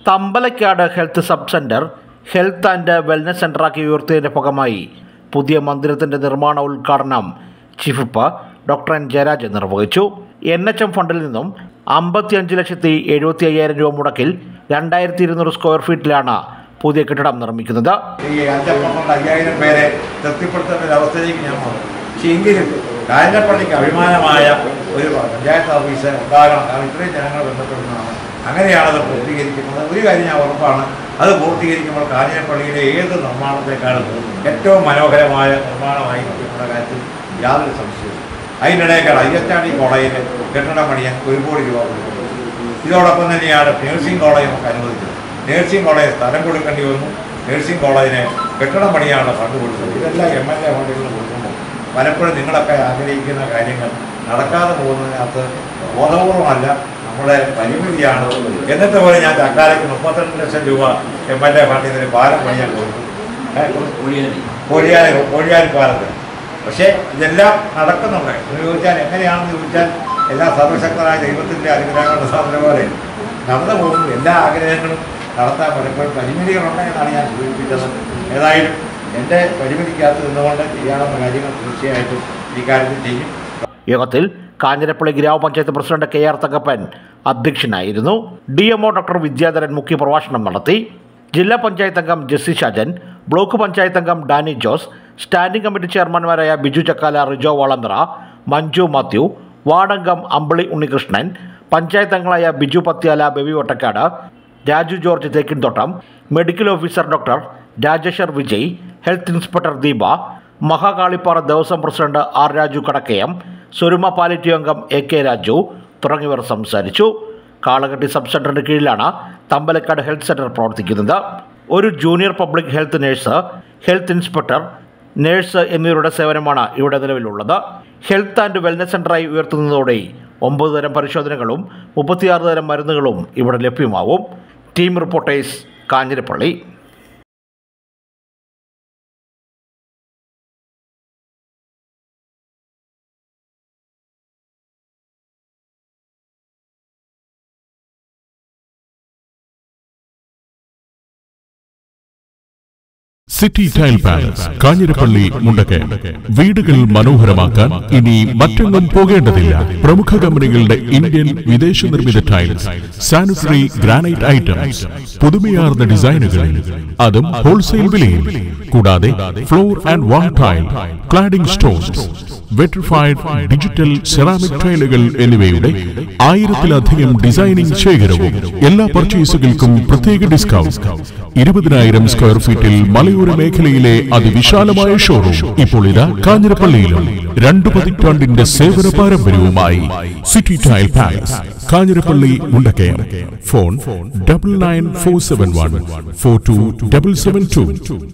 Thampalakkad health sub centre health and wellness സെൻ്ററാക്കി ഉയർത്തിയതിൻ്റെ ഭാഗമായി പുതിയ മന്ദിരത്തിൻ്റെ നിർമ്മാണ ഉദ്ഘാടനം chief whip doctor N Jayaraj നിർവഹിച്ചു എൻ എച്ച് എം ഫണ്ടിൽ നിന്നും അമ്പത്തിയഞ്ച് ലക്ഷത്തി എഴുപത്തി അയ്യായിരം രൂപ മുടക്കിൽ രണ്ടായിരത്തി ഇരുന്നൂറ് സ്ക്വയർ ഫീറ്റിലാണ് പുതിയ കെട്ടിടം നിർമ്മിക്കുന്നത് ഈ അഞ്ചപ്പം കൊണ്ട് അയ്യായിരം പേരെ തൃപ്തിപ്പെടുത്തേണ്ട ഒരു അവസ്ഥയിലേക്ക് ഞാൻ വന്നു പക്ഷേ എങ്കിലും കാഞ്ഞപ്പള്ളിക്ക് അഭിമാനമായ ഒരു പഞ്ചായത്ത് ഓഫീസ് ഉണ്ടാകണം കാരണം ഇത്രയും ജനങ്ങൾ ബന്ധപ്പെടുന്നതാണ് അങ്ങനെയാണത് പൂർത്തീകരിക്കുന്നത് ഒരു കാര്യം ഞാൻ ഉറപ്പാണ് അത് പൂർത്തീകരിക്കുമ്പോൾ കാഞ്ഞപ്പള്ളിയിലെ ഏത് നിർമ്മാണത്തെക്കാളും ഏറ്റവും മനോഹരമായ നിർമ്മാണമായിരിക്കും എന്നുള്ള കാര്യത്തിൽ യാതൊരു സംശയവും അതിനിടയ്ക്കാൾ ഐ എച്ച് ആർ ഡി കോളേജിൽ കെട്ടിടം പണിയാൻ ഒരു കോടി രൂപ കൊടുക്കുന്നു ഇതോടൊപ്പം തന്നെയാണ് നഴ്സിംഗ് കോളേജ് നമുക്ക് അനുവദിച്ചത് നഴ്സിംഗ് കോളേജ് സ്ഥലം കൊടുക്കേണ്ടി വന്നു നഴ്സിംഗ് കോളേജിന് കെട്ടിടം പണിയാനുള്ള ഫണ്ട് കൊടുത്തത് ഇതെല്ലാം എം എൽ എ ഫണ്ടുകൾ കൊടുക്കുമ്പോൾ പലപ്പോഴും നിങ്ങളൊക്കെ ആഗ്രഹിക്കുന്ന കാര്യങ്ങൾ നടക്കാതെ പോകുന്നതിനകത്ത് ബോധപൂർവമല്ല നമ്മുടെ പരിമിതിയാണ് എന്നിട്ട് പോലെ ഞാൻ ചക്കാലയ്ക്ക് മുപ്പത്തിരണ്ട് ലക്ഷം രൂപ എം എൽ എ ഫണ്ടിൽ നിന്ന് പാലം പണിയാൻ കൊടുത്തു ഏ, കോഴിയാൽ കോഴിയാൽ പാലത്ത് പക്ഷേ ഇതെല്ലാം നടക്കുന്നുണ്ട് എന്ന് ചോദിച്ചാൽ എങ്ങനെയാണെന്ന് ചോദിച്ചാൽ എല്ലാ സർവശക്തനായ ദൈവത്തിൻ്റെ അനുഗ്രഹങ്ങളുടെ സാധനം പോലെ നടന്നു പോകുന്നു എല്ലാ ആഗ്രഹങ്ങളും നടത്താൻ പലപ്പോഴും പരിമിതികളുണ്ട് എന്നാണ് ഞാൻ സൂചിപ്പിച്ചത് ഏതായാലും എൻ്റെ പരിമിതിക്കകത്ത് നിന്നുകൊണ്ട് ചെയ്യാവുന്ന കാര്യങ്ങൾ തീർച്ചയായിട്ടും ഈ കാര്യത്തിൽ ചെയ്യും യോഗത്തിൽ കാഞ്ഞിരപ്പള്ളി ഗ്രാമപഞ്ചായത്ത് പ്രസിഡന്റ് കെ ആർ തങ്കപ്പൻ അധ്യക്ഷനായിരുന്നു ഡി എംഒ ഡോക്ടർ വിദ്യാധരൻ മുഖ്യപ്രഭാഷണം നടത്തി ജില്ലാ പഞ്ചായത്ത് അംഗം ജെസ്സി ഷാജൻ ബ്ലോക്ക് പഞ്ചായത്ത് അംഗം ഡാനി ജോസ് സ്റ്റാൻഡിംഗ് കമ്മിറ്റി ചെയർമാൻമാരായ ബിജു ചക്കാല റിജോ വളമ്പ്ര മഞ്ജു മാത്യു വാർഡംഗം അമ്പിളി ഉണ്ണികൃഷ്ണൻ പഞ്ചായത്ത് അംഗങ്ങളായ Biju Pathyala Baby Ottakkad Raju George Thekkinthottam medical officer doctor Rajeshwar Vijay health inspector Deepa Mahakalippara Devaswom president R Raju Kadakkayam Swaruma പാലിറ്റി അംഗം എ കെ രാജു തുടങ്ങിയവർ സംസാരിച്ചു കാളകെട്ടി സബ് സെന്ററിന് കീഴിലാണ് തമ്പലക്കാട് ഹെൽത്ത് സെന്റർ പ്രവർത്തിക്കുന്നത് ഒരു junior public health nurse health inspector nurse എന്നിവരുടെ സേവനമാണ് ഇവിടെ നിലവിലുള്ളത് ഹെൽത്ത് ആൻഡ് വെൽനസ് സെൻ്ററായി ഉയർത്തുന്നതോടെ ഒമ്പത് തരം പരിശോധനകളും മുപ്പത്തിയാറ് തരം മരുന്നുകളും ഇവിടെ ലഭ്യമാവും team reporters Kanjirappally city tile palace Kanjirappally Mundakayam വീടുകൾ മനോഹരമാക്കാൻ ഇനി മറ്റെങ്ങും പോകേണ്ടതില്ല പ്രമുഖ കമ്പനികളുടെ ഇന്ത്യൻ വിദേശ നിർമ്മിത ടൈൽസ് സാനിറ്ററി ഗ്രാനൈറ്റ് ഐറ്റംസ് പുതുമയാർന്ന ഡിസൈനുകളിൽ അതും ഹോൾസെയിൽ വിലയിൽ കൂടാതെ floor and wall tile cladding stones vitrified digital ceramic ടൈലുകൾ എന്നിവയുടെ ആയിരത്തിലധികം ഡിസൈനിംഗ് ശേഖരവും എല്ലാ പർച്ചേസുകൾക്കും പ്രത്യേക ഡിസ്കൗണ്ട് ഇരുപതിനായിരം സ്ക്വയർ ഫീറ്റിൽ മലയോര മേഖലയിലെ അതിവിശാലമായ ഷോറൂം ഇപ്പോൾ ഇതാ കാഞ്ഞിരപ്പള്ളിയിലും രണ്ടു പതിറ്റാണ്ടിന്റെ സേവന പാരമ്പര്യവുമായി city tile palace Kanjirappally Mundakayam phone double nine four seven one four two double seven to